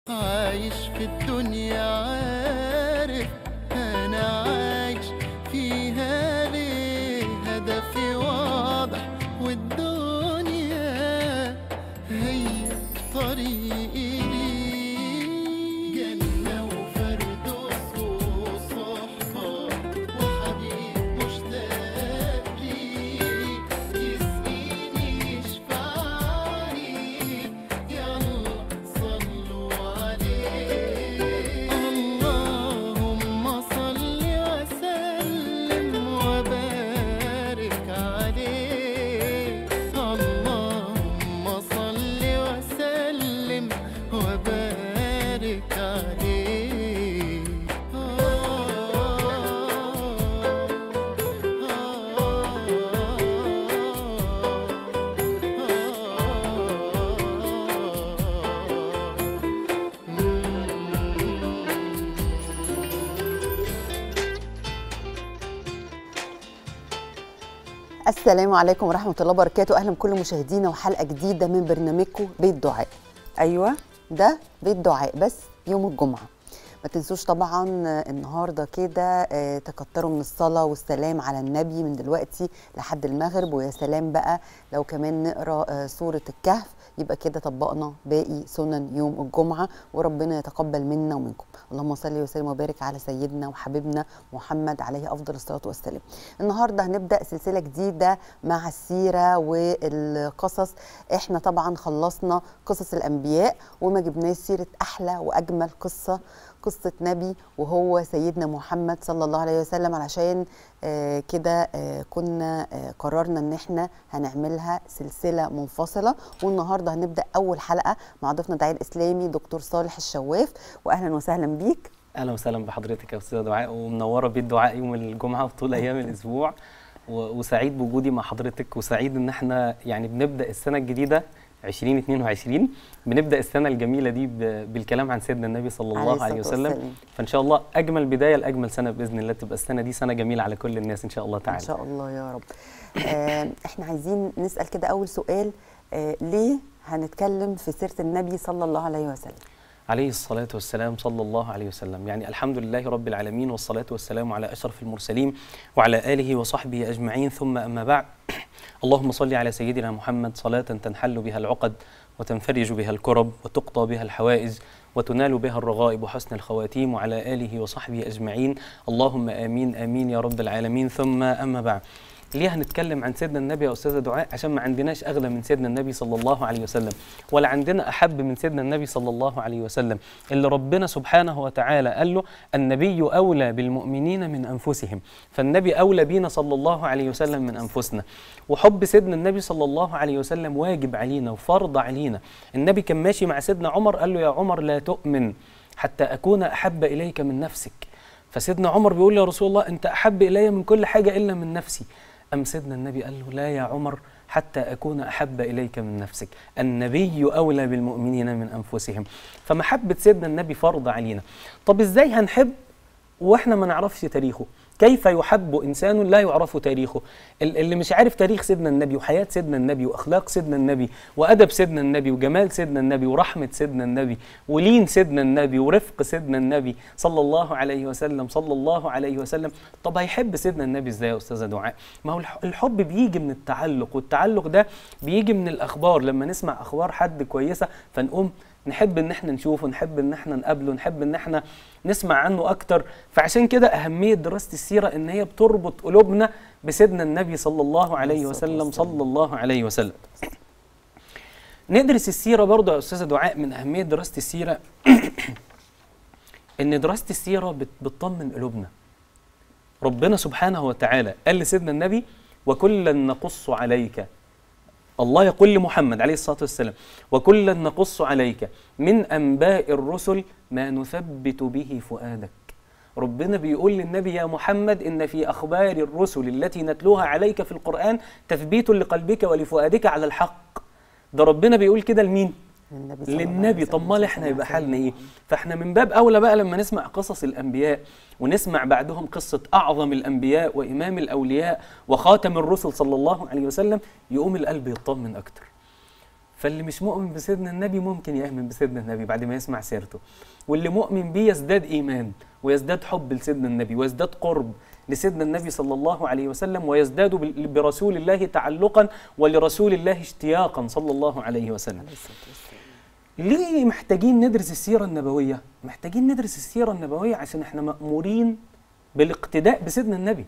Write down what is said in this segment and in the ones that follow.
عايش في الدنيا عارف انا عايش فيها ليه هدفي واضح والدنيا هي طريقي ليه جنة وفردوس وصحبة وحبيب مشتاق ليه يسقيني يشفعني يلا صلوا عليه اللهم صل وسلم وبارك عليه اللهم صل وسلم وبارك عليه السلام عليكم ورحمة الله وبركاته أهلا بكل مشاهدينا وحلقة جديدة من برنامجكم بيت دعاء أيوة ده بيت دعاء بس يوم الجمعة ما تنسوش طبعا آه، النهارده كده آه، تكتروا من الصلاة والسلام على النبي من دلوقتي لحد المغرب ويا سلام بقى لو كمان نقرا آه، سورة الكهف يبقى كده طبقنا باقي سنن يوم الجمعة وربنا يتقبل منا ومنكم اللهم صل وسلم وبارك على سيدنا وحبيبنا محمد عليه أفضل الصلاة والسلام النهارده هنبدأ سلسلة جديدة مع السيرة والقصص احنا طبعا خلصنا قصص الأنبياء وما جبناش سيرة أحلى وأجمل قصة قصة نبي وهو سيدنا محمد صلى الله عليه وسلم علشان آه كده آه كنا آه قررنا ان احنا هنعملها سلسلة منفصلة والنهاردة هنبدأ أول حلقة مع ضيفنا الداعية الإسلامي دكتور صالح الشواف وأهلا وسهلا بيك اهلا وسهلا بحضرتك يا استاذه دعاء ومنوره بيت دعاء يوم الجمعه وطول ايام الاسبوع و- وسعيد بوجودي مع حضرتك وسعيد ان احنا يعني بنبدا السنه الجديده 2022 بنبدا السنه الجميله دي ب- بالكلام عن سيدنا النبي صلى الله عليه الصلاة وسلم والسلام. فان شاء الله اجمل بدايه لاجمل سنه باذن الله تبقى السنه دي سنه جميله على كل الناس ان شاء الله إن تعالى شاء الله يا رب آه احنا عايزين نسأل كده أول سؤال آه ليه هنتكلم في سيرة النبي صلى الله عليه وسلم عليه الصلاة والسلام صلى الله عليه وسلم يعني الحمد لله رب العالمين والصلاة والسلام على أشرف المرسلين وعلى آله وصحبه أجمعين ثم أما بعد اللهم صل على سيدنا محمد صلاة تنحل بها العقد وتنفرج بها الكرب وتقضى بها الحوائج وتنال بها الرغائب وحسن الخواتيم وعلى آله وصحبه أجمعين اللهم آمين آمين يا رب العالمين ثم أما بعد ليه هنتكلم عن سيدنا النبي يا استاذه دعاء عشان ما عندناش اغلى من سيدنا النبي صلى الله عليه وسلم ولا عندنا احب من سيدنا النبي صلى الله عليه وسلم اللي ربنا سبحانه وتعالى قال له النبي اولى بالمؤمنين من انفسهم فالنبي اولى بينا صلى الله عليه وسلم من انفسنا وحب سيدنا النبي صلى الله عليه وسلم واجب علينا وفرض علينا النبي كان ماشي مع سيدنا عمر قال له يا عمر لا تؤمن حتى اكون احب اليك من نفسك فسيدنا عمر بيقول يا رسول الله انت احب الي من كل حاجه الا من نفسي أم سيدنا النبي قال له لا يا عمر حتى أكون أحب إليك من نفسك النبي أولى بالمؤمنين من أنفسهم فمحبة سيدنا النبي فرض علينا طب إزاي هنحب وإحنا ما نعرفش تاريخه كيف يحب إنسان لا يعرف تاريخه ال- اللي مش عارف تاريخ سيدنا النبي وحياة سيدنا النبي وأخلاق سيدنا النبي وأدب سيدنا النبي وجمال سيدنا النبي ورحمة سيدنا النبي ولين سيدنا النبي ورفق سيدنا النبي صلى الله عليه وسلم صلى الله عليه وسلم طب هيحب سيدنا النبي ازاي يا استاذه دعاء ما هو الح- الحب بيجي من التعلق والتعلق ده بيجي من الاخبار لما نسمع اخبار حد كويسه فنقوم نحب ان احنا نشوفه نحب ان احنا نقابله نحب ان احنا نسمع عنه اكتر فعشان كده اهميه دراسه السيره ان هي بتربط قلوبنا بسيدنا النبي صلى الله عليه وسلم صلى الله عليه وسلم ندرس السيره برضه يا استاذه دعاء من اهميه دراسه السيره ان دراسه السيره بت- بتطمن قلوبنا ربنا سبحانه وتعالى قال لسيدنا النبي وكلا نقص عليك الله يقول لمحمد عليه الصلاه والسلام وكلا نقص عليك من انباء الرسل ما نثبت به فؤادك ربنا بيقول للنبي يا محمد ان في اخبار الرسل التي نتلوها عليك في القران تثبيت لقلبك ولفؤادك على الحق ده ربنا بيقول كده لمين للنبي صلى الله عليه للنبي وسلم. طب امال احنا يبقى حالنا ايه فاحنا من باب اولى بقى لما نسمع قصص الانبياء ونسمع بعدهم قصه اعظم الانبياء وامام الاولياء وخاتم الرسل صلى الله عليه وسلم يقوم القلب يطمن اكتر فاللي مش مؤمن بسيدنا النبي ممكن يؤمن بسيدنا النبي بعد ما يسمع سيرته واللي مؤمن بيه يزداد ايمان ويزداد حب لسيدنا النبي ويزداد قرب لسيدنا النبي صلى الله عليه وسلم ويزداد بال- برسول الله تعلقا ولرسول الله اشتياقا صلى الله عليه وسلم ليه محتاجين ندرس السيرة النبوية؟ محتاجين ندرس السيرة النبوية عشان احنا مأمورين بالاقتداء بسيدنا النبي.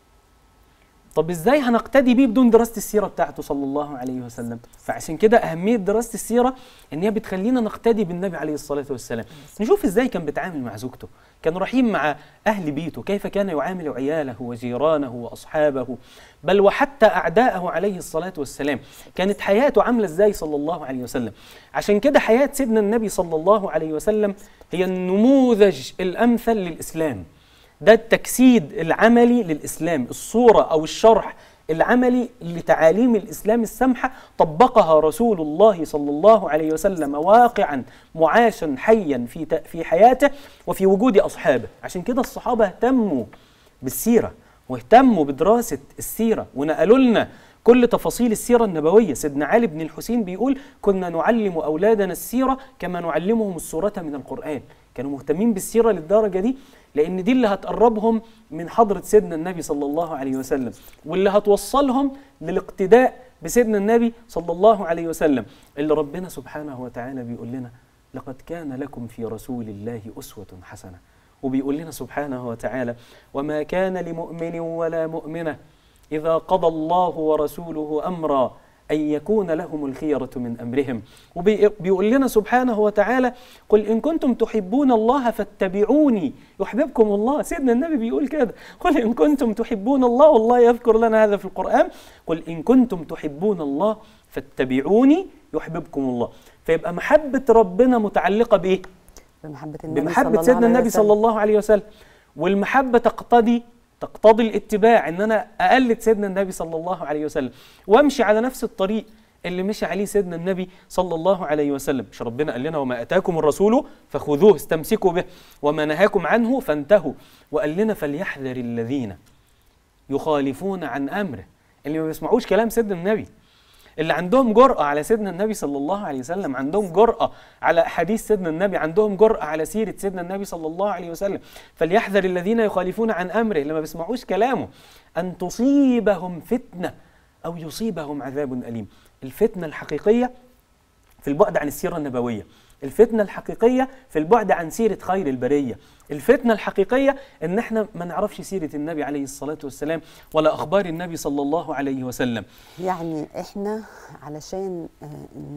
طب ازاي هنقتدي بيه بدون دراسة السيرة بتاعته صلى الله عليه وسلم؟ فعشان كده أهمية دراسة السيرة إن هي بتخلينا نقتدي بالنبي عليه الصلاة والسلام. نشوف ازاي كان بيتعامل مع زوجته، كان رحيم مع أهل بيته، كيف كان يعامل عياله وجيرانه وأصحابه، بل وحتى أعداءه عليه الصلاة والسلام، كانت حياته عاملة ازاي صلى الله عليه وسلم. عشان كده حياة سيدنا النبي صلى الله عليه وسلم هي النموذج الأمثل للإسلام. ده التجسيد العملي للإسلام الصورة أو الشرح العملي لتعاليم الإسلام السمحة طبقها رسول الله صلى الله عليه وسلم واقعا معاشا حيا في ت- في حياته وفي وجود أصحابه عشان كده الصحابة اهتموا بالسيرة واهتموا بدراسة السيرة ونقلوا لنا كل تفاصيل السيرة النبوية سيدنا علي بن الحسين بيقول كنا نعلم أولادنا السيرة كما نعلمهم السورة من القرآن كانوا مهتمين بالسيرة للدرجة دي لأن دي اللي هتقربهم من حضرة سيدنا النبي صلى الله عليه وسلم واللي هتوصلهم للاقتداء بسيدنا النبي صلى الله عليه وسلم اللي ربنا سبحانه وتعالى بيقول لنا لقد كان لكم في رسول الله أسوة حسنة وبيقول لنا سبحانه وتعالى وما كان لمؤمن ولا مؤمنة إذا قضى الله ورسوله أمرا أن يكون لهم الخيرة من أمرهم وبيقول لنا سبحانه وتعالى قل إن كنتم تحبون الله فاتبعوني يحببكم الله سيدنا النبي بيقول كده قل إن كنتم تحبون الله والله يذكر لنا هذا في القرآن قل إن كنتم تحبون الله فاتبعوني يحببكم الله فيبقى محبة ربنا متعلقة بإيه؟ بمحبة النبي بمحبة صلى الله سيدنا عليه النبي وسلم. صلى الله عليه وسلم والمحبة تقتضي تقتضي الاتباع ان انا اقلد سيدنا النبي صلى الله عليه وسلم وامشي على نفس الطريق اللي مشي عليه سيدنا النبي صلى الله عليه وسلم مش ربنا قال لنا وما اتاكم الرسول فخذوه استمسكوا به وما نهاكم عنه فانتهوا وقال لنا فليحذر الذين يخالفون عن امره اللي ما بيسمعوش كلام سيدنا النبي اللي عندهم جرأة على سيدنا النبي صلى الله عليه وسلم عندهم جرأة على أحاديث سيدنا النبي عندهم جرأة على سيرة سيدنا النبي صلى الله عليه وسلم فليحذر الذين يخالفون عن أمره اللي ما بيسمعوش كلامه أن تصيبهم فتنة أو يصيبهم عذاب أليم الفتنة الحقيقية في البعد عن السيرة النبوية الفتنة الحقيقية في البعد عن سيرة خير البرية الفتنة الحقيقية ان احنا ما نعرفش سيرة النبي عليه الصلاة والسلام ولا اخبار النبي صلى الله عليه وسلم يعني احنا علشان آه،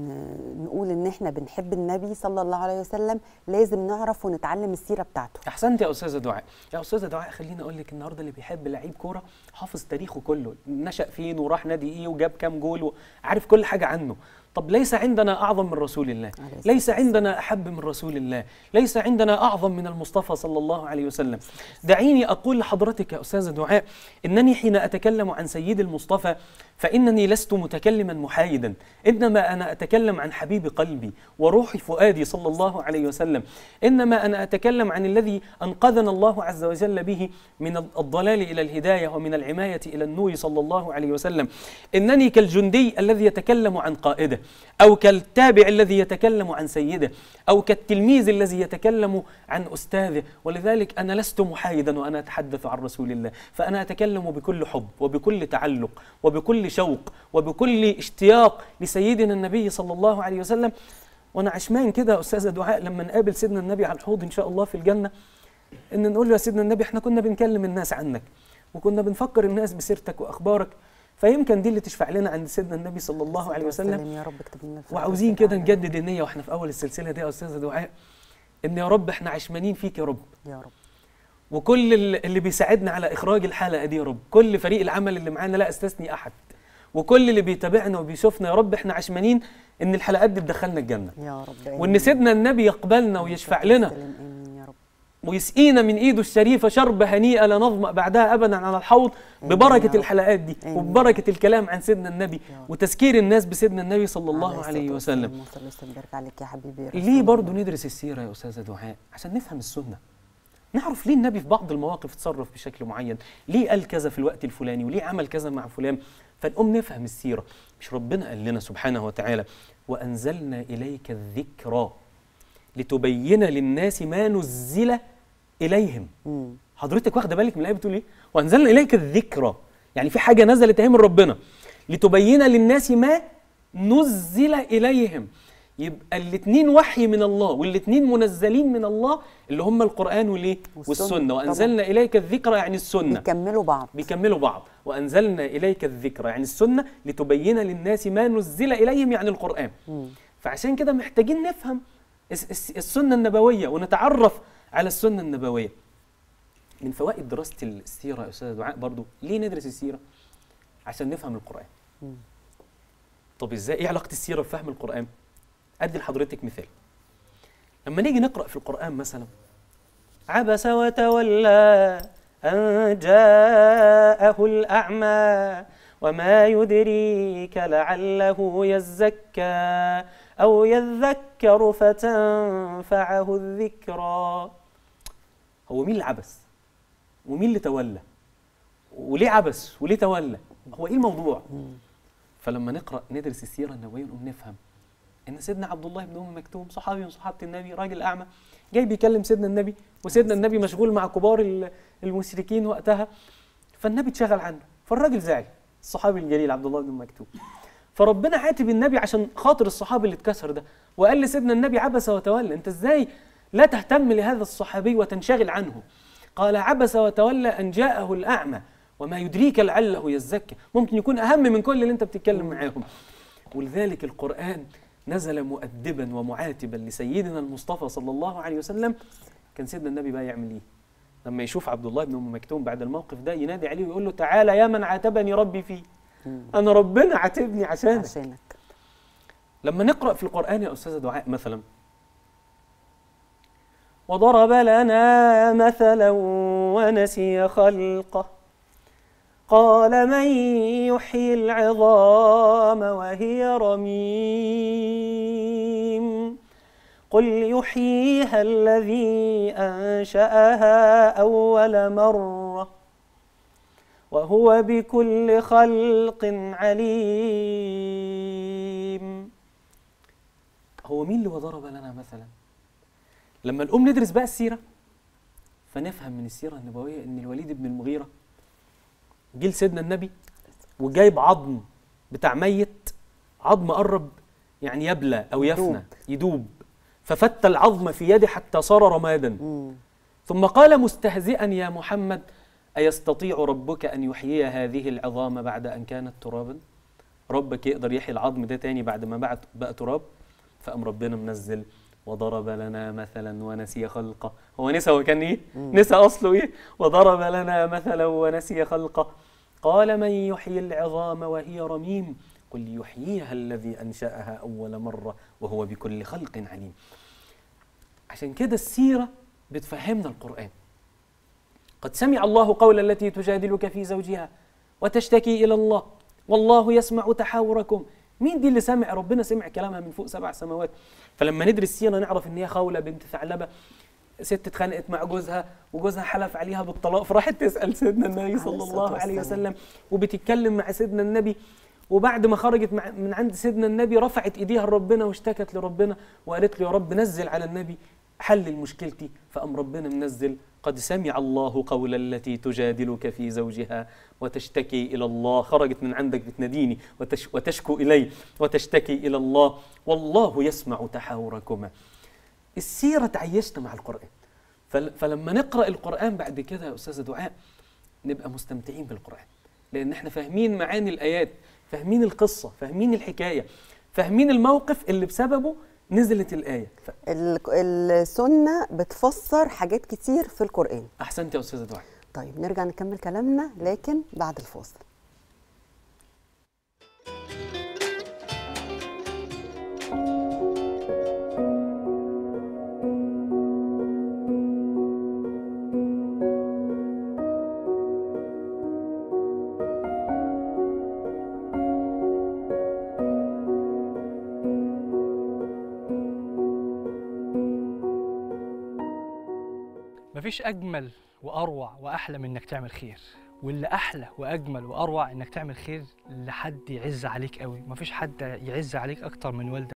ن- نقول ان احنا بنحب النبي صلى الله عليه وسلم لازم نعرف ونتعلم السيرة بتاعته احسنت يا استاذه دعاء يا استاذه دعاء خليني اقول لك النهارده اللي بيحب لعيب كوره حافظ تاريخه كله نشا فين وراح نادي ايه وجاب كام جول عارف كل حاجه عنه طب ليس عندنا اعظم من رسول الله عليه الصلاة ليس عندنا احب من رسول الله ليس عندنا اعظم من المصطفى صلى الله عليه وسلم دعيني اقول لحضرتك يا استاذه دعاء انني حين اتكلم عن سيد المصطفى فانني لست متكلما محايدا انما انا اتكلم عن حبيب قلبي وروح فؤادي صلى الله عليه وسلم انما انا اتكلم عن الذي انقذنا الله عز وجل به من الضلال الى الهدايه ومن العمايه الى النور صلى الله عليه وسلم انني كالجندي الذي يتكلم عن قائده او كالتابع الذي يتكلم عن سيده او كالتلميذ الذي يتكلم عن استاذه ولذلك انا لست محايدا وانا اتحدث عن رسول الله فانا اتكلم بكل حب وبكل تعلق وبكل شوق وبكل اشتياق لسيدنا النبي صلى الله عليه وسلم وانا عشمان كده يا استاذه دعاء لما نقابل سيدنا النبي على الحوض ان شاء الله في الجنه ان نقول له يا سيدنا النبي احنا كنا بنكلم الناس عنك وكنا بنفكر الناس بسيرتك واخبارك فيمكن دي اللي تشفع لنا عند سيدنا النبي صلى الله عليه وسلم والسلام يا رب اكتب لنا الفردوس وعاوزين كده الأعلى. نجدد النيه واحنا في اول السلسله دي يا استاذه دعاء ان يا رب احنا عشمانين فيك يا رب يا رب وكل ال- اللي بيساعدنا على اخراج الحلقه دي يا رب كل فريق العمل اللي معانا لا استثني احد وكل اللي بيتابعنا وبيشوفنا يا رب احنا عشمانين ان الحلقات دي تدخلنا الجنه يا رب وان آمين. سيدنا النبي يقبلنا ويشفع لنا والسلام آمين يا رب ويسقينا من ايده الشريفه شربه هنيئه لا نظما بعدها ابدا على الحوض آمين يا ببركه رب. الحلقات دي آمين. وببركه الكلام عن سيدنا النبي يا رب. وتذكير الناس بسيدنا النبي صلى الله الصلاة عليه وسلم والسلام. وصلى وسلم وبارك عليك يا حبيبي يا رسول ليه برضه الله. ندرس السيرة يا أستاذة دعاء؟ عشان نفهم السنة. نعرف ليه النبي في بعض المواقف اتصرف بشكل معين، ليه قال كذا في الوقت الفلاني، وليه عمل كذا مع فلان. فنقوم نفهم السيره مش ربنا قال لنا سبحانه وتعالى وانزلنا اليك الذكرى لتبين للناس ما نزل اليهم مم. حضرتك واخده بالك من الايه بتقول ايه وانزلنا اليك الذكرى يعني في حاجه نزلت اهي من ربنا لتبين للناس ما نزل اليهم يبقى الاثنين وحي من الله والاثنين منزلين من الله اللي هم القران والايه والسنة. والسنه وانزلنا اليك الذكرى يعني السنه بيكملوا بعض بيكملوا بعض وانزلنا اليك الذكرى يعني السنه لتبين للناس ما نزل اليهم يعني القران مم. فعشان كده محتاجين نفهم الس- الس- السنه النبويه ونتعرف على السنه النبويه من فوائد دراسه السيره يا استاذ دعاء برضو ليه ندرس السيره عشان نفهم القران مم. طب ازاي ايه علاقه السيره بفهم القران ادي لحضرتك مثال لما نيجي نقرا في القران مثلا عبس وتولى ان جاءه الاعمى وما يدريك لعله يزكى او يذكر فتنفعه الذكرى هو مين اللي عبس ومين اللي تولى وليه عبس وليه تولى هو ايه الموضوع فلما نقرا ندرس السيره النبويه نقوم نفهم ان سيدنا عبد الله بن ام مكتوم صحابي من صحابه النبي راجل اعمى جاي بيكلم سيدنا النبي وسيدنا النبي مشغول مع كبار ال- المشركين وقتها فالنبي اتشغل عنه فالراجل زعل الصحابي الجليل عبد الله بن ام مكتوم فربنا عاتب النبي عشان خاطر الصحابي اللي اتكسر ده وقال لسيدنا النبي عبس وتولى انت ازاي لا تهتم لهذا الصحابي وتنشغل عنه قال عبس وتولى ان جاءه الاعمى وما يدريك لعله يزكى ممكن يكون اهم من كل اللي انت بتتكلم معاهم ولذلك القران نزل مؤدبا ومعاتبا لسيدنا المصطفى صلى الله عليه وسلم كان سيدنا النبي بقى يعمل ايه لما يشوف عبد الله بن ام مكتوم بعد الموقف ده ينادي عليه ويقول له تعالى يا من عاتبني ربي فيه مم. انا ربنا عاتبني عشانك عشانك لما نقرأ في القرآن يا أستاذة دعاء مثلا وضرب لنا مثلا ونسي خلقه قال من يحيي العظام وهي رميم قل يحييها الذي أنشأها أول مرة وهو بكل خلق عليم هو مين اللي وضرب لنا مثلا لما نقوم ندرس بقى السيرة فنفهم من السيرة النبوية ان الوليد بن المغيرة جه لسيدنا النبي وجايب عظم بتاع ميت عظم قرب يعني يبلى او يفنى يدوب. يدوب ففت العظم في يده حتى صار رمادا مم. ثم قال مستهزئا يا محمد أيستطيع ربك أن يحيي هذه العظام بعد أن كانت ترابا ربك يقدر يحيي العظم ده تاني بعد ما بعد بقى تراب فقام ربنا منزل وضرب لنا مثلا ونسي خلقه هو نسى هو كان ايه نسى اصله ايه وضرب لنا مثلا ونسي خلقه قال من يحيي العظام وهي رميم قل يحييها الذي انشاها اول مره وهو بكل خلق عليم عشان كده السيره بتفهمنا القران قد سمع الله قول التي تجادلك في زوجها وتشتكي الى الله والله يسمع تحاوركم مين دي اللي سمع ربنا سمع كلامها من فوق سبع سماوات فلما ندرس سيره نعرف ان هي خوله بنت ثعلبه ست اتخانقت مع جوزها وجوزها حلف عليها بالطلاق فراحت تسال سيدنا النبي صلى عليه الله الصلاة عليه والسلام. وسلم وبتتكلم مع سيدنا النبي وبعد ما خرجت مع من عند سيدنا النبي رفعت ايديها لربنا واشتكت لربنا وقالت له يا رب نزل على النبي حل مشكلتي فقام ربنا منزل قد سمع الله قول التي تجادلك في زوجها وتشتكي الى الله خرجت من عندك بتناديني وتش وتشكو الي وتشتكي الى الله والله يسمع تحاوركما السيره تعيشنا مع القران فل- فلما نقرا القران بعد كده يا استاذه دعاء نبقى مستمتعين بالقران لان احنا فاهمين معاني الايات فاهمين القصه فاهمين الحكايه فاهمين الموقف اللي بسببه نزلت الايه ف- ال- السنه بتفسر حاجات كتير في القران احسنت يا استاذه دعاء طيب نرجع نكمل كلامنا لكن بعد الفاصل مفيش أجمل وأروع وأحلى من إنك تعمل خير واللي احلى واجمل واروع انك تعمل خير لحد يعز عليك قوي مفيش حد يعز عليك اكتر من والدك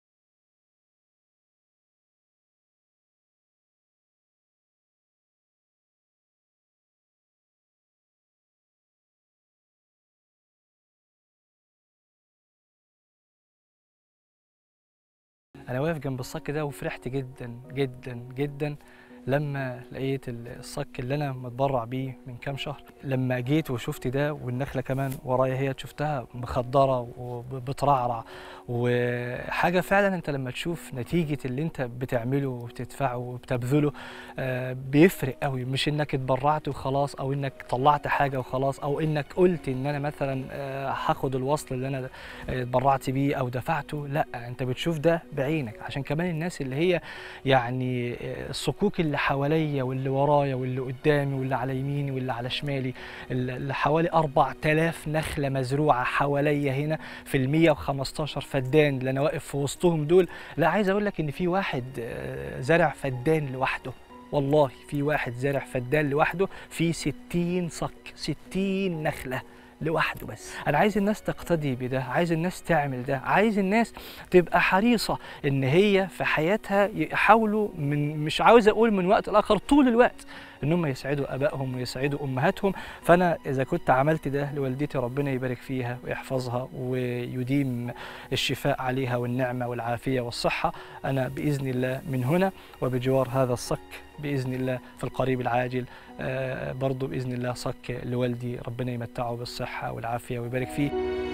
انا واقف جنب الصك ده وفرحت جدا جدا جدا لما لقيت الصك اللي انا متبرع بيه من كام شهر لما جيت وشفت ده والنخله كمان ورايا هي شفتها مخضره وبترعرع وحاجه فعلا انت لما تشوف نتيجه اللي انت بتعمله وبتدفعه وبتبذله آه، بيفرق قوي مش انك اتبرعت وخلاص او انك طلعت حاجه وخلاص او انك قلت ان انا مثلا آه، هاخد الوصل اللي انا اتبرعت بيه او دفعته لا انت بتشوف ده بعينك عشان كمان الناس اللي هي يعني آه، الصكوك اللي حواليا واللي ورايا واللي قدامي واللي على يميني واللي على شمالي اللي حوالي 4000 نخله مزروعه حواليا هنا في ال 115 فدان اللي انا واقف في وسطهم دول لا عايز اقول لك ان في واحد آه، زرع فدان لوحده والله في واحد زارع فدان لوحده في 60 صك 60 نخله لوحده بس انا عايز الناس تقتدي بده عايز الناس تعمل ده عايز الناس تبقى حريصه ان هي في حياتها يحاولوا من مش عاوز اقول من وقت لاخر طول الوقت ان هم يسعدوا ابائهم ويسعدوا امهاتهم فانا اذا كنت عملت ده لوالدتي ربنا يبارك فيها ويحفظها ويديم الشفاء عليها والنعمه والعافيه والصحه انا باذن الله من هنا وبجوار هذا الصك باذن الله في القريب العاجل آه، برضو باذن الله صك لوالدي ربنا يمتعه بالصحه والعافيه ويبارك فيه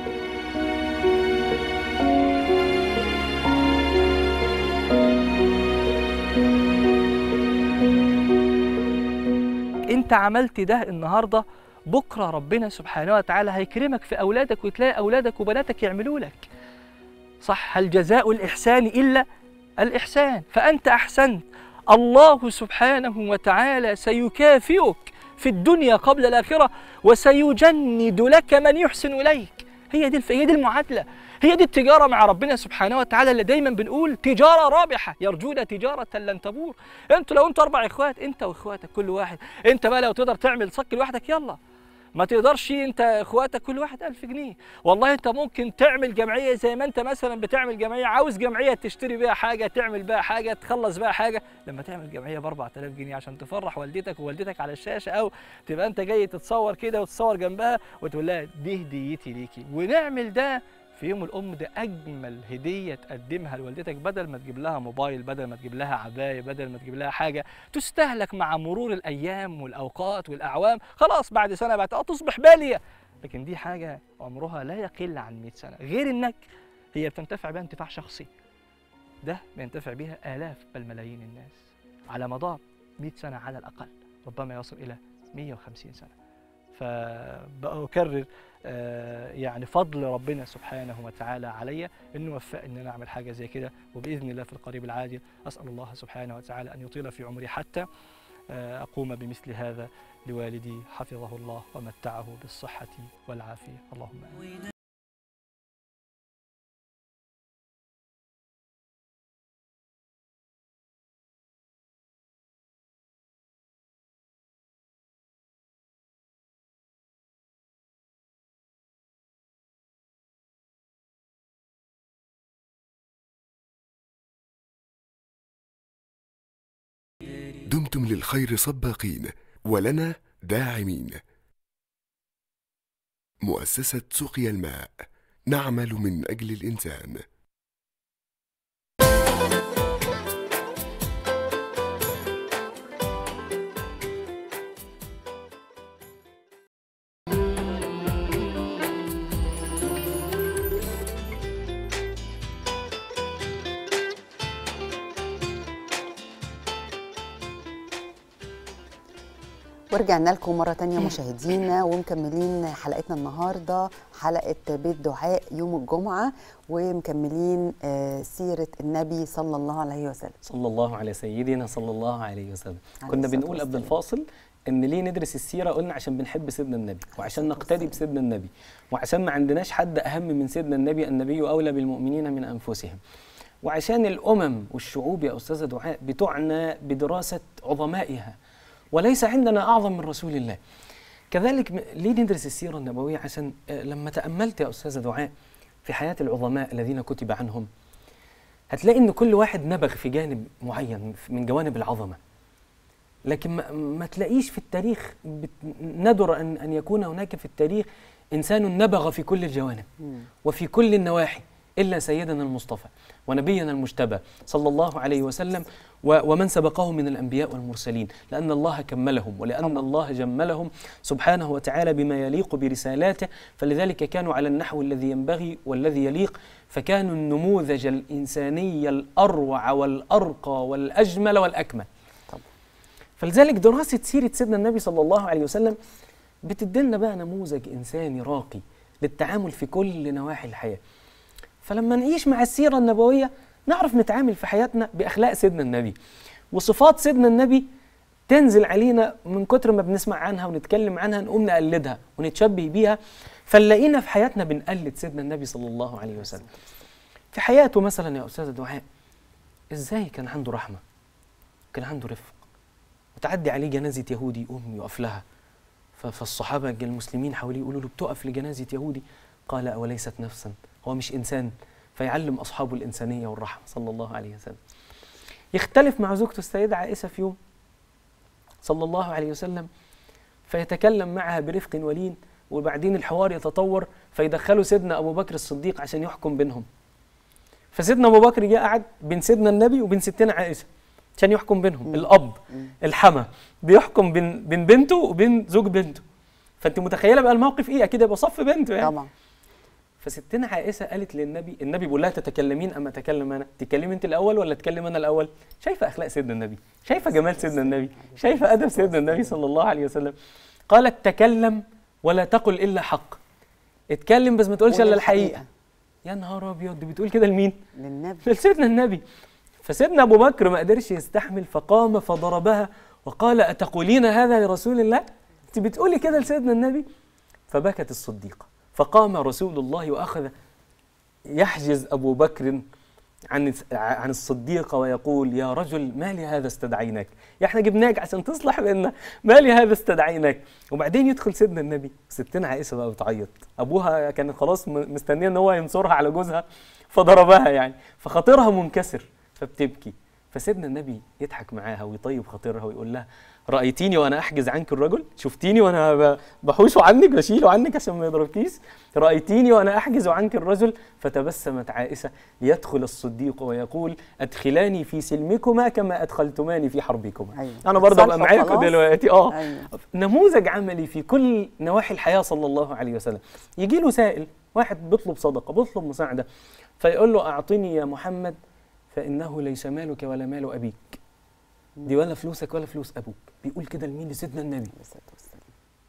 انت عملت ده النهارده بكره ربنا سبحانه وتعالى هيكرمك في اولادك وتلاقي اولادك وبناتك يعملوا لك صح هل جزاء الاحسان الا الاحسان فانت احسنت الله سبحانه وتعالى سيكافئك في الدنيا قبل الاخره وسيجند لك من يحسن اليك هي دي الف... هي دي المعادله هي دي التجاره مع ربنا سبحانه وتعالى اللي دايما بنقول تجاره رابحه يرجون تجاره لن تبور انتوا لو انتوا اربع اخوات انت واخواتك كل واحد انت بقى لو تقدر تعمل صك لوحدك يلا ما تقدرش انت اخواتك كل واحد ألف جنيه والله انت ممكن تعمل جمعيه زي ما انت مثلا بتعمل جمعيه عاوز جمعيه تشتري بيها حاجه تعمل بيها حاجه تخلص بيها حاجه لما تعمل جمعيه ب 4000 جنيه عشان تفرح والدتك ووالدتك على الشاشه او تبقى انت جاي تتصور كده وتتصور جنبها وتقول لها دي هديتي ليكي ونعمل ده في يوم الام ده اجمل هديه تقدمها لوالدتك بدل ما تجيب لها موبايل بدل ما تجيب لها عبايه بدل ما تجيب لها حاجه تستهلك مع مرور الايام والاوقات والاعوام خلاص بعد سنه بعد اه تصبح باليه لكن دي حاجه عمرها لا يقل عن 100 سنه غير انك هي بتنتفع بها انتفاع شخصي ده بينتفع بها الاف بل ملايين الناس على مدار 100 سنه على الاقل ربما يصل الى 150 سنه فبأكرر آه، يعني فضل ربنا سبحانه وتعالى علي انه وفق ان انا اعمل حاجه زي كده وباذن الله في القريب العاجل اسال الله سبحانه وتعالى ان يطيل في عمري حتى آه، اقوم بمثل هذا لوالدي حفظه الله ومتعه بالصحه والعافيه اللهم امين دمتم للخير سباقين ولنا داعمين مؤسسة سقيا الماء نعمل من أجل الإنسان ورجعنا لكم مرة تانية مشاهدينا ومكملين حلقتنا النهاردة حلقة بيت دعاء يوم الجمعة ومكملين آه، سيرة النبي صلى الله عليه وسلم صلى الله على سيدنا صلى الله عليه وسلم عليه كنا الصلاة بنقول قبل والسلام. الفاصل ان ليه ندرس السيره قلنا عشان بنحب سيدنا النبي وعشان نقتدي بسيدنا النبي وعشان ما عندناش حد اهم من سيدنا النبي النبي اولى بالمؤمنين من انفسهم وعشان الامم والشعوب يا استاذه دعاء بتعنى بدراسه عظمائها وليس عندنا اعظم من رسول الله كذلك م- ليه ندرس السيرة النبوية عشان آه، لما تأملت يا أستاذة دعاء في حياة العظماء الذين كتب عنهم هتلاقي إن كل واحد نبغ في جانب معين من جوانب العظمة لكن ما, ما تلاقيش في التاريخ بت- ندر أن, أن يكون هناك في التاريخ إنسان نبغ في كل الجوانب وفي كل النواحي إلا سيدنا المصطفى ونبينا المجتبى صلى الله عليه وسلم و- ومن سبقه من الأنبياء والمرسلين لأن الله كملهم ولأن الله جملهم سبحانه وتعالى بما يليق برسالاته فلذلك كانوا على النحو الذي ينبغي والذي يليق فكانوا النموذج الإنساني الأروع والأرقى والأجمل والأكمل فلذلك دراسة سيرة سيدنا النبي صلى الله عليه وسلم بتدلنا بقى نموذج إنساني راقي للتعامل في كل نواحي الحياة فلما نعيش مع السيرة النبوية نعرف نتعامل في حياتنا بأخلاق سيدنا النبي وصفات سيدنا النبي تنزل علينا من كتر ما بنسمع عنها ونتكلم عنها نقوم نقلدها ونتشبه بيها فنلاقينا في حياتنا بنقلد سيدنا النبي صلى الله عليه وسلم في حياته مثلا يا أستاذة دعاء إزاي كان عنده رحمة كان عنده رفق وتعدي عليه جنازة يهودي يقوم يقف لها ف- فالصحابة المسلمين حواليه يقولوا له بتقف لجنازة يهودي قال أوليست نفسا هو مش إنسان فيعلم أصحابه الإنسانية والرحمة صلى الله عليه وسلم يختلف مع زوجته السيدة عائشة في يوم صلى الله عليه وسلم فيتكلم معها برفق ولين وبعدين الحوار يتطور فيدخلوا سيدنا أبو بكر الصديق عشان يحكم بينهم فسيدنا أبو بكر جاء قعد بين سيدنا النبي وبين ستنا عائشة عشان يحكم بينهم الأب الحما بيحكم بين بين بنته وبين زوج بنته فانت متخيله بقى الموقف ايه اكيد يبقى صف بنته يعني طبعا فستنا عائشه قالت للنبي النبي بيقول لها تتكلمين اما اتكلم انا تتكلمي انت الاول ولا اتكلم انا الاول شايفه اخلاق سيدنا النبي شايفه جمال سيدنا النبي شايفه ادب سيدنا النبي صلى الله عليه وسلم قالت تكلم ولا تقل الا حق اتكلم بس ما تقولش الا قول الحقيقه يا نهار ابيض دي بتقول كده لمين للنبي لسيدنا النبي فسيدنا ابو بكر ما قدرش يستحمل فقام فضربها وقال اتقولين هذا لرسول الله انت بتقولي كده لسيدنا النبي فبكت الصديقه فقام رسول الله واخذ يحجز ابو بكر عن عن الصديقه ويقول يا رجل ما لهذا استدعيناك يا احنا جبناك عشان تصلح بيننا ما لهذا استدعيناك وبعدين يدخل سيدنا النبي ستنا عائشه بقى بتعيط ابوها كانت خلاص م- مستنيه ان هو ينصرها على جوزها فضربها يعني فخاطرها منكسر فبتبكي فسيدنا النبي يضحك معاها ويطيب خاطرها ويقول لها رأيتيني وأنا أحجز عنك الرجل شفتيني وأنا ب- بحوشه عنك بشيله عنك عشان ما يضربكيش رأيتيني وأنا أحجز عنك الرجل فتبسمت عائشة ليدخل الصديق ويقول أدخلاني في سلمكما كما أدخلتماني في حربكما أيوة. أنا برضه أبقى صالحه معاكم خلاص. دلوقتي أه أيوة. نموذج عملي في كل نواحي الحياة صلى الله عليه وسلم يجي له سائل واحد بيطلب صدقة بيطلب مساعدة فيقول له أعطني يا محمد فإنه ليس مالك ولا مال أبيك دي ولا فلوسك ولا فلوس أبوك بيقول كده لمين لسيدنا النبي عليه الصلاة والسلام.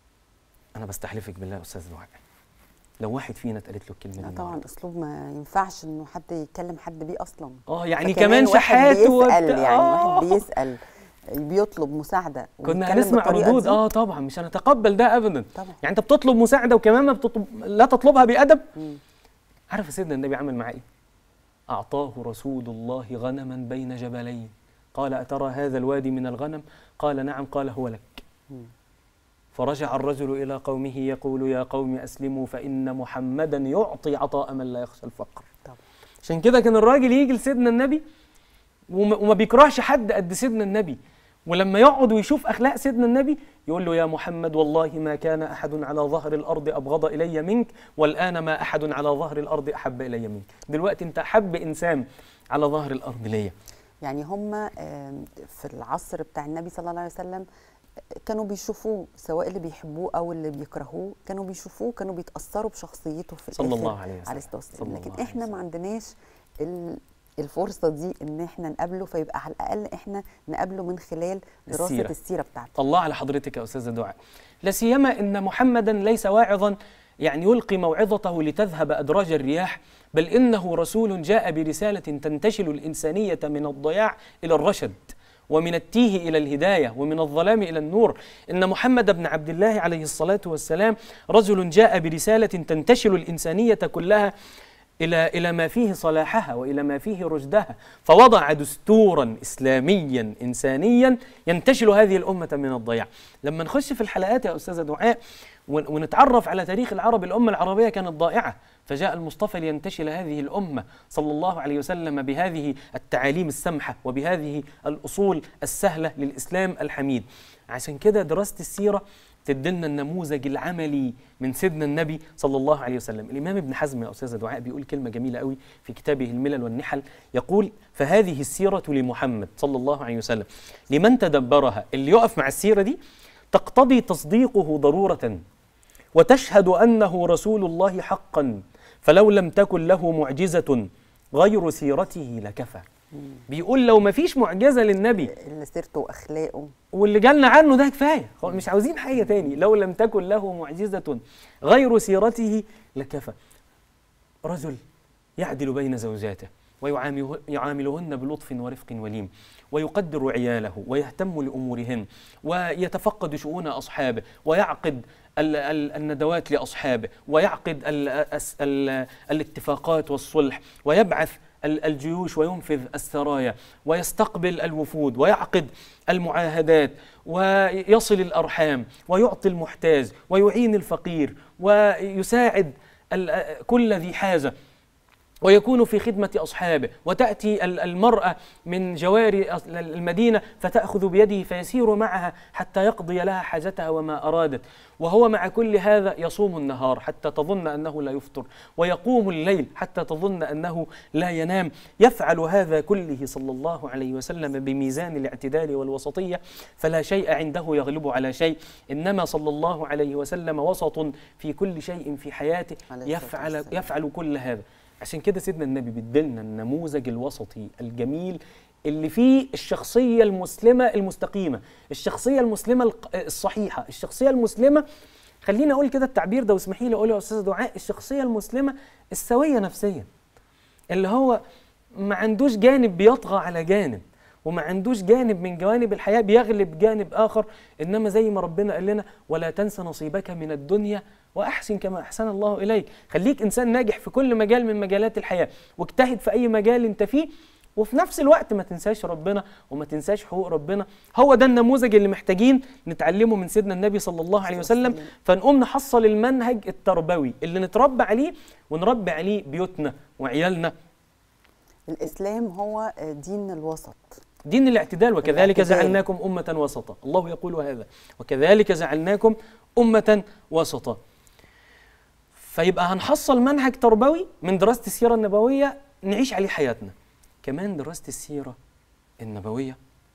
أنا بستحلفك بالله يا أستاذ دعاء لو واحد فينا اتقالت له الكلمة لا دي طبعا النهاردة. اسلوب ما ينفعش انه حد يتكلم حد بيه اصلا اه يعني فكمان كمان واحد شحات بيسال وبتاع. يعني آه. واحد بيسال بيطلب مساعده كنا ويتكلم هنسمع بالطريقة ردود دي. اه طبعا مش هنتقبل ده ابدا طبعا يعني انت بتطلب مساعده وكمان ما بتطلب لا تطلبها بادب مم. عارف سيدنا النبي عمل معاه ايه اعطاه رسول الله غنما بين جبلين قال اترى هذا الوادي من الغنم قال نعم قال هو لك مم. فرجع الرجل الى قومه يقول يا قوم اسلموا فان محمدا يعطي عطاء من لا يخشى الفقر طبعا. عشان كده كان الراجل يجي لسيدنا النبي وما, وما بيكرهش حد قد سيدنا النبي ولما يقعد ويشوف اخلاق سيدنا النبي يقول له يا محمد والله ما كان احد على ظهر الارض ابغض الي منك والان ما احد على ظهر الارض احب الي منك دلوقتي انت احب انسان على ظهر الارض ليا يعني هم آم، في العصر بتاع النبي صلى الله عليه وسلم كانوا بيشوفوه سواء اللي بيحبوه او اللي بيكرهوه كانوا بيشوفوه كانوا بيتاثروا بشخصيته في صلى الآخر الله عليه وسلم. عليه الصلاه صلى والسلام الله لكن عليه احنا وسلم. ما عندناش ال- الفرصه دي ان احنا نقابله فيبقى على الاقل احنا نقابله من خلال دراسه السيرة. السيره, السيرة بتاعته الله على حضرتك يا استاذه دعاء لا سيما ان محمدا ليس واعظا يعني يلقي موعظته لتذهب ادراج الرياح بل انه رسول جاء برساله تنتشل الانسانيه من الضياع الى الرشد ومن التيه الى الهدايه ومن الظلام الى النور ان محمد بن عبد الله عليه الصلاه والسلام رجل جاء برساله تنتشل الانسانيه كلها الى الى ما فيه صلاحها والى ما فيه رشدها فوضع دستورا اسلاميا انسانيا ينتشل هذه الامه من الضياع لما نخش في الحلقات يا استاذه دعاء ون- ونتعرف على تاريخ العرب الامه العربيه كانت ضائعه فجاء المصطفى لينتشل هذه الامه صلى الله عليه وسلم بهذه التعاليم السمحه وبهذه الاصول السهله للاسلام الحميد عشان كده دراسه السيره تدلنا النموذج العملي من سيدنا النبي صلى الله عليه وسلم الإمام ابن حزم يا أستاذة دعاء بيقول كلمة جميلة قوي في كتابه الملل والنحل يقول فهذه السيرة لمحمد صلى الله عليه وسلم لمن تدبرها اللي يقف مع السيرة دي تقتضي تصديقه ضرورة وتشهد أنه رسول الله حقا فلو لم تكن له معجزة غير سيرته لكفى بيقول لو ما فيش معجزة للنبي اللي سيرته واخلاقه واللي جالنا عنه ده كفايه خلاص مش عاوزين حاجه تاني لو لم تكن له معجزه غير سيرته لكفى رجل يعدل بين زوجاته ويعامله- يعاملهن بلطف ورفق وليم ويقدر عياله ويهتم لامورهن ويتفقد شؤون اصحابه ويعقد ال- ال- الندوات لاصحابه ويعقد ال- الس- ال- الاتفاقات والصلح ويبعث ال- الجيوش وينفذ السرايا ويستقبل الوفود ويعقد المعاهدات ويصل الارحام ويعطي المحتاج ويعين الفقير ويساعد ال- كل ذي حاجه ويكون في خدمة أصحابه وتأتي ال- المرأة من جوار أص- المدينة فتأخذ بيده فيسير معها حتى يقضي لها حاجتها وما أرادت وهو مع كل هذا يصوم النهار حتى تظن أنه لا يفطر ويقوم الليل حتى تظن أنه لا ينام يفعل هذا كله صلى الله عليه وسلم بميزان الاعتدال والوسطية فلا شيء عنده يغلب على شيء إنما صلى الله عليه وسلم وسط في كل شيء في حياته عليه الصلاة يفعل والسلام. يفعل كل هذا عشان كده سيدنا النبي بيدلنا النموذج الوسطي الجميل اللي فيه الشخصية المسلمة المستقيمة الشخصية المسلمة الق- الصحيحة الشخصية المسلمة خليني أقول كده التعبير ده واسمحي لي أقوله يا أستاذ دعاء الشخصية المسلمة السوية نفسيا اللي هو ما عندوش جانب بيطغى على جانب وما عندوش جانب من جوانب الحياة بيغلب جانب آخر إنما زي ما ربنا قال لنا ولا تنس نصيبك من الدنيا وأحسن كما أحسن الله إليك خليك إنسان ناجح في كل مجال من مجالات الحياة واجتهد في أي مجال أنت فيه وفي نفس الوقت ما تنساش ربنا وما تنساش حقوق ربنا هو ده النموذج اللي محتاجين نتعلمه من سيدنا النبي صلى الله عليه وسلم فنقوم نحصل المنهج التربوي اللي نتربى عليه ونربي عليه بيوتنا وعيالنا الاسلام هو دين الوسط دين الاعتدال وكذلك الاعتدال. جعلناكم أمة وسطا الله يقول هذا وكذلك جعلناكم أمة وسطا فيبقى هنحصل منهج تربوي من دراسة السيرة النبوية نعيش عليه حياتنا كمان دراسة السيرة النبوية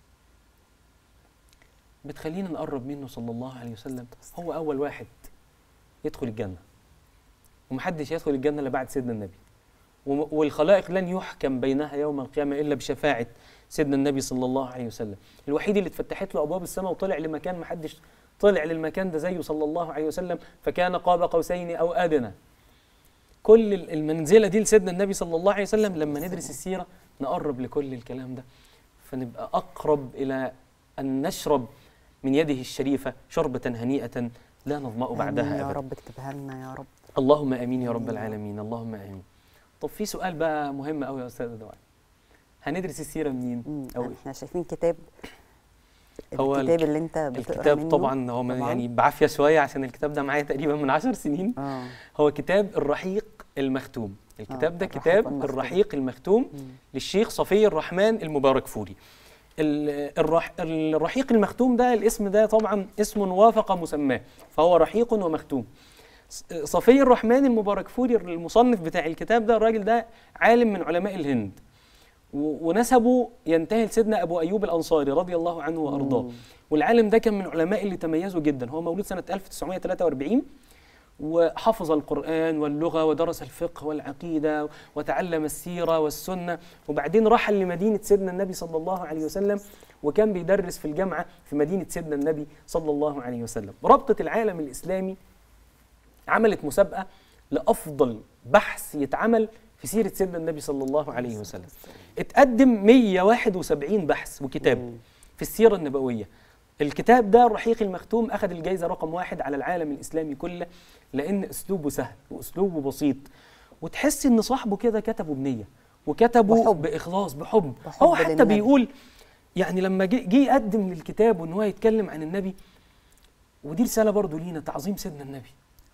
بتخلينا نقرب منه صلى الله عليه وسلم هو أول واحد يدخل الجنة ومحدش يدخل الجنة إلا بعد سيدنا النبي وم- والخلائق لن يحكم بينها يوم القيامة إلا بشفاعة سيدنا النبي صلى الله عليه وسلم الوحيد اللي اتفتحت له أبواب السماء وطلع لمكان محدش طلع للمكان ده زيه صلى الله عليه وسلم فكان قاب قوسين أو أدنى كل ال- المنزلة دي لسيدنا النبي صلى الله عليه وسلم لما ندرس السيرة نقرب لكل الكلام ده فنبقى أقرب إلى أن نشرب من يده الشريفة شربة هنيئة لا نظمأ آمين بعدها يا أبدا رب اكتبها لنا يا رب اللهم امين يا رب العالمين اللهم امين طب في سؤال بقى مهم قوي يا استاذ دعاء هندرس السيره منين مم. أو احنا شايفين كتاب هو الكتاب اللي انت بتقرا الكتاب منه طبعا هو من طبعاً. يعني بعافيه شويه عشان الكتاب ده معايا تقريبا من عشر سنين اه هو كتاب الرحيق المختوم الكتاب ده الرحيق كتاب المختوم. الرحيق المختوم مم. للشيخ صفي الرحمن المبارك فوري ال- الرح الرحيق المختوم ده الاسم ده طبعا اسم وافق مسماه فهو رحيق ومختوم ص- صفي الرحمن المبارك فوري المصنف بتاع الكتاب ده الراجل ده عالم من علماء الهند و- ونسبه ينتهي لسيدنا ابو ايوب الانصاري رضي الله عنه وارضاه مم. والعالم ده كان من العلماء اللي تميزوا جدا هو مولود سنه 1943 وحفظ القرآن واللغة ودرس الفقه والعقيدة وتعلم السيرة والسنة وبعدين رحل لمدينة سيدنا النبي صلى الله عليه وسلم وكان بيدرس في الجامعة في مدينة سيدنا النبي صلى الله عليه وسلم رابطة العالم الإسلامي عملت مسابقة لأفضل بحث يتعمل في سيرة سيدنا النبي صلى الله عليه وسلم اتقدم 171 بحث وكتاب في السيرة النبوية الكتاب ده الرحيق المختوم أخذ الجائزة رقم واحد على العالم الإسلامي كله لأن أسلوبه سهل وأسلوبه بسيط وتحس ان صاحبه كده كتبه بنيه وكتبه بحب. باخلاص بحب, بحب هو حتى للنبي. بيقول يعني لما جه جه يقدم للكتاب وان هو يتكلم عن النبي ودي رساله برضو لينا تعظيم سيدنا النبي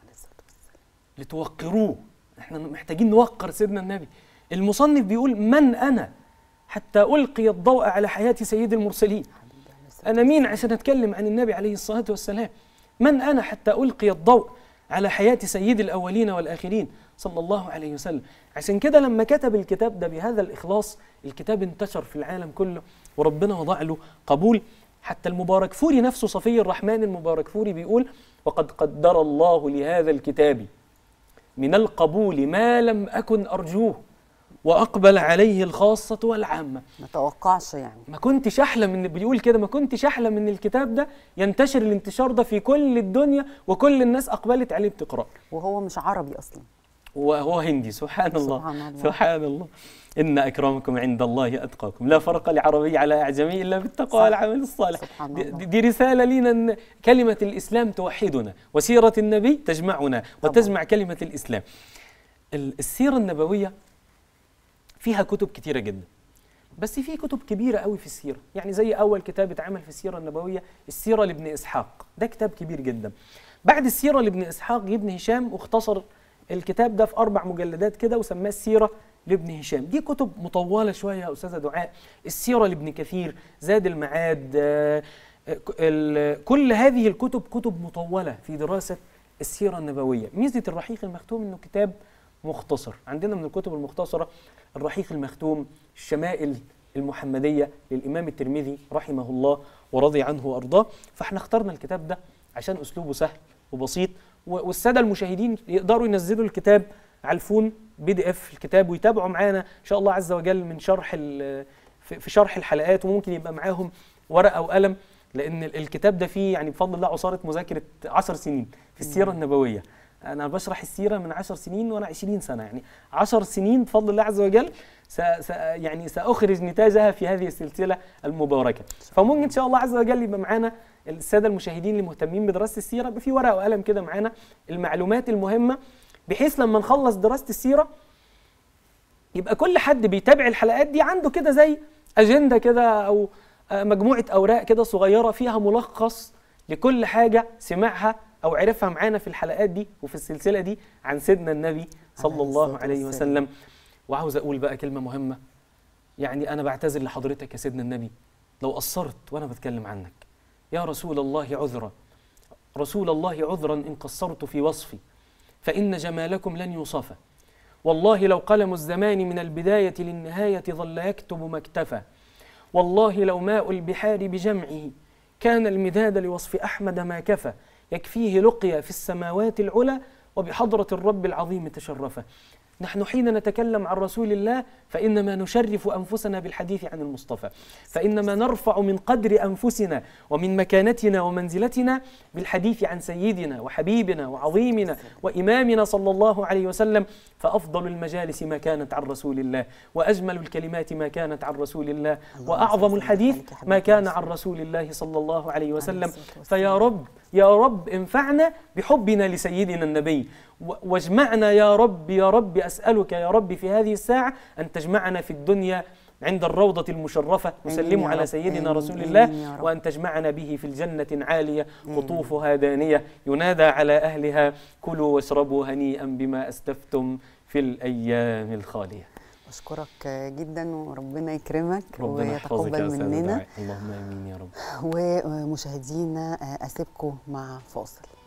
لتوقروه احنا محتاجين نوقر سيدنا النبي المصنف بيقول من انا حتى القي الضوء على حياه سيد المرسلين انا مين عشان اتكلم عن النبي عليه الصلاه والسلام من انا حتى القي الضوء على حياه سيد الاولين والاخرين صلى الله عليه وسلم عشان كده لما كتب الكتاب ده بهذا الاخلاص الكتاب انتشر في العالم كله وربنا وضع له قبول حتى المبارك فوري نفسه صفي الرحمن المبارك فوري بيقول وقد قدر الله لهذا الكتاب من القبول ما لم أكن أرجوه وأقبل عليه الخاصة والعامة ما توقعش يعني ما كنتش أحلم إن بيقول كده ما كنتش أحلم إن الكتاب ده ينتشر الانتشار ده في كل الدنيا وكل الناس أقبلت عليه بتقرأ وهو مش عربي اصلا وهو هندي سبحان الله سبحان الله. سبحان الله إن أكرمكم عند الله أتقاكم لا فرق لعربي على أعجمي إلا بالتقوى صح. والعمل الصالح سبحان دي, الله. دي- دي رسالة لينا أن كلمة الإسلام توحدنا وسيرة النبي تجمعنا وتجمع كلمة الإسلام ال- السيرة النبوية فيها كتب كتيرة جدا بس في كتب كبيرة قوي في السيرة يعني زي أول كتاب اتعمل في السيرة النبوية السيرة لابن إسحاق ده كتاب كبير جدا بعد السيرة لابن إسحاق جه ابن هشام واختصر الكتاب ده في أربع مجلدات كده وسماه السيرة لابن هشام دي كتب مطولة شوية يا أستاذة دعاء السيرة لابن كثير زاد المعاد آه، آه، ك- ال- كل هذه الكتب كتب مطولة في دراسة السيرة النبوية ميزة الرحيق المختوم إنه كتاب مختصر عندنا من الكتب المختصرة الرحيق المختوم الشمائل المحمدية للإمام الترمذي رحمه الله ورضي عنه وأرضاه فاحنا اخترنا الكتاب ده عشان أسلوبه سهل وبسيط و- والسادة المشاهدين يقدروا ينزلوا الكتاب على الفون بي دي اف الكتاب ويتابعوا معانا ان شاء الله عز وجل من شرح ال- في في شرح الحلقات وممكن يبقى معاهم ورقه وقلم لان ال- الكتاب ده فيه يعني بفضل الله عصاره مذاكره 10 سنين في السيره النبويه انا بشرح السيره من 10 سنين وانا 20 سنه يعني 10 سنين بفضل الله عز وجل س س يعني ساخرج نتاجها في هذه السلسله المباركه فممكن ان شاء الله عز وجل يبقى معانا الساده المشاهدين اللي مهتمين بدراسه السيره يبقى في ورقه وقلم كده معانا المعلومات المهمه بحيث لما نخلص دراسه السيره يبقى كل حد بيتابع الحلقات دي عنده كده زي اجنده كده او آه، مجموعه اوراق كده صغيره فيها ملخص لكل حاجه سمعها او عرفها معانا في الحلقات دي وفي السلسله دي عن سيدنا النبي صلى عليه الله الصلاة عليه والسلام. وسلم وعاوز اقول بقى كلمه مهمه يعني انا بعتذر لحضرتك يا سيدنا النبي لو قصرت وانا بتكلم عنك يا رسول الله عذرا رسول الله عذرا ان قصرت في وصفي فان جمالكم لن يوصف والله لو قلم الزمان من البدايه للنهايه ظل يكتب ما اكتفى والله لو ماء البحار بجمعه كان المداد لوصف احمد ما كفى يكفيه لقيا في السماوات العلى وبحضره الرب العظيم تشرفا نحن حين نتكلم عن رسول الله فإنما نشرف أنفسنا بالحديث عن المصطفى فإنما نرفع من قدر أنفسنا ومن مكانتنا ومنزلتنا بالحديث عن سيدنا وحبيبنا وعظيمنا وإمامنا صلى الله عليه وسلم فأفضل المجالس ما كانت عن رسول الله وأجمل الكلمات ما كانت عن رسول الله وأعظم الحديث ما كان عن رسول الله صلى الله عليه وسلم فيا رب يا رب انفعنا بحبنا لسيدنا النبي و- واجمعنا يا رب يا رب أسألك يا رب في هذه الساعة أن تجمعنا في الدنيا عند الروضة المشرفة نسلم يا على رب. سيدنا آمين. رسول آمين الله يا رب. وأن تجمعنا به في الجنة عالية قطوفها دانية ينادى على أهلها كلوا واشربوا هنيئا بما أسلفتم في الأيام الخالية بشكرك جدا وربنا يكرمك ربنا يحفظك يا ويتقبل أستاذ مننا دعاء. اللهم آمين يا رب ومشاهدينا اسيبكم مع فاصل